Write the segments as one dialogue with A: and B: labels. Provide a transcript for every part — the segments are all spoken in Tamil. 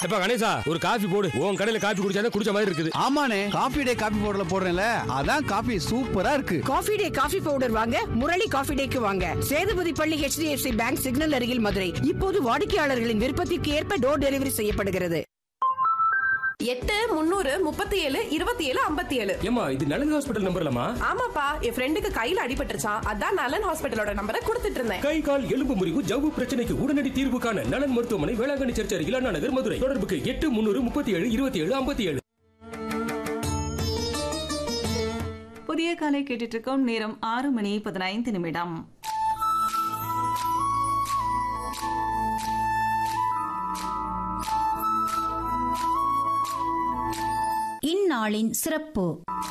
A: எப்ப கணேசா ஒரு காஃபி போடு உன் கடையில காஃபி குடிச்சாதான் குடிச்ச மாதிரி இருக்குது
B: ஆமாண்ணே காபி டே காபி பவுடர்ல போடுறேன்ல அதான் காபி சூப்பரா இருக்கு
C: காஃபி டே காஃபி பவுடர் வாங்க முரளி காஃபி டேக்கு வாங்க சேதுபதி பள்ளி HDFC பேங்க் சிக்னல் அருகில் மதுரை இப்போது வாடிக்கையாளர்களின் விருப்பத்திற்கு ஏற்ப டோர் டெலிவரி செய்யப்படுகிறது
D: எட்டு முந்நூறு முப்பத்தி ஏழு இருபத்தி ஏழு ஐம்பத்தி ஏழு
A: ஏமா இது நலன் ஹாஸ்பிட்டல் நம்பர்லமா
D: ஆமாப்பா என் ஃப்ரெண்டுக்கு கையில அடிபட்டுருச்சான் அதான் நலன் ஹாஸ்பிட்டலோட நம்பரை கொடுத்துட்டு இருந்தேன்
A: கை கால் எலும்பு முறிவு ஜவ்வு பிரச்சனைக்கு உடனடி தீர்வு காண நலன் மருத்துவமனை வேளாங்கண்ணி சர்ச் அருகில் அண்ணா நகர் மதுரை தொடர்புக்கு எட்டு முன்னூறு முப்பத்தி ஏழு இருபத்தி ஏழு ஐம்பத்தி ஏழு
E: புதிய காலை கேட்டுட்டு இருக்கோம் நேரம் ஆறு மணி பதினைந்து நிமிடம்
F: இந்நாளின் சிறப்பு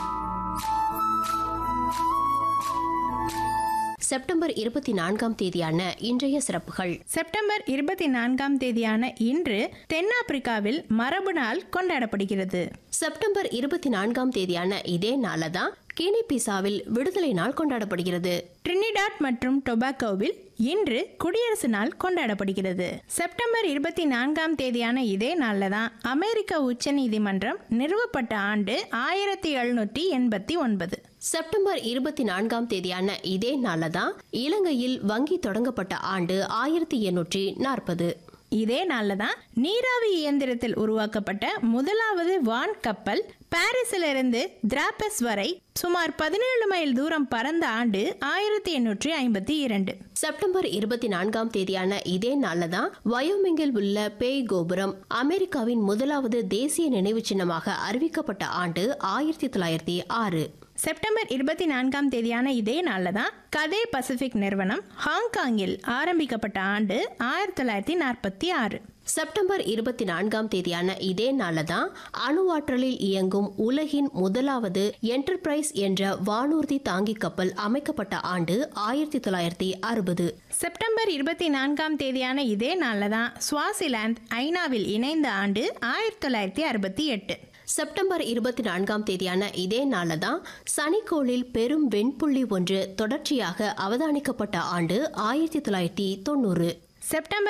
G: செப்டம்பர் இருபத்தி நான்காம் தேதியான இன்றைய சிறப்புகள்
H: செப்டம்பர் இருபத்தி நான்காம் தேதியான இன்று தென்னாப்பிரிக்காவில் மரபு நாள் கொண்டாடப்படுகிறது
G: செப்டம்பர் இருபத்தி நான்காம் தேதியான இதே நாள தான் கினி பிசாவில் விடுதலை நாள் கொண்டாடப்படுகிறது
H: ட்ரினிடாட் மற்றும் டொபாக்கோவில் இன்று குடியரசு நாள் கொண்டாடப்படுகிறது செப்டம்பர் இருபத்தி நான்காம் தேதியான இதே நாளில் தான் அமெரிக்க உச்ச நீதிமன்றம் நிறுவப்பட்ட ஆண்டு ஆயிரத்தி எழுநூற்றி எண்பத்தி ஒன்பது
G: செப்டம்பர் இருபத்தி நான்காம் தேதியான இதே நாள தான் இலங்கையில் வங்கி தொடங்கப்பட்ட ஆண்டு ஆயிரத்தி எண்ணூற்றி நாற்பது
H: இதே நாளில் தான் நீராவி இயந்திரத்தில் உருவாக்கப்பட்ட முதலாவது வான் கப்பல் பாரிஸிலிருந்து திராபஸ் வரை சுமார் பதினேழு மைல் தூரம் பறந்த ஆண்டு ஆயிரத்தி எண்ணூற்றி ஐம்பத்தி இரண்டு
G: செப்டம்பர் இருபத்தி நான்காம் தேதியான இதே நாள்ல தான் வயோமிங்கில் உள்ள பேய் கோபுரம் அமெரிக்காவின் முதலாவது தேசிய நினைவு சின்னமாக அறிவிக்கப்பட்ட ஆண்டு ஆயிரத்தி தொள்ளாயிரத்தி ஆறு
H: செப்டம்பர் இருபத்தி நான்காம் தேதியான இதே நாளில் தான் கதே பசிபிக் நிறுவனம் ஹாங்காங்கில் ஆரம்பிக்கப்பட்ட ஆண்டு ஆயிரத்தி தொள்ளாயிரத்தி நாற்பத்தி ஆறு
G: செப்டம்பர் இருபத்தி நான்காம் தேதியான இதே நாள்ல தான் அணுவாற்றலில் இயங்கும் உலகின் முதலாவது என்டர்பிரைஸ் என்ற வானூர்தி தாங்கி கப்பல் அமைக்கப்பட்ட ஆண்டு ஆயிரத்தி தொள்ளாயிரத்தி அறுபது
H: செப்டம்பர் இருபத்தி நான்காம் தேதியான இதே நாளில் தான் ஸ்வாசிலாந்து ஐநாவில் இணைந்த ஆண்டு ஆயிரத்தி தொள்ளாயிரத்தி அறுபத்தி எட்டு
G: செப்டம்பர் இருபத்தி நான்காம் தேதியான இதே நாள்ல தான் சனிக்கோளில் பெரும் வெண்புள்ளி ஒன்று தொடர்ச்சியாக அவதானிக்கப்பட்ட ஆண்டு ஆயிரத்தி தொள்ளாயிரத்தி தொண்ணூறு
H: செப்டம்பர்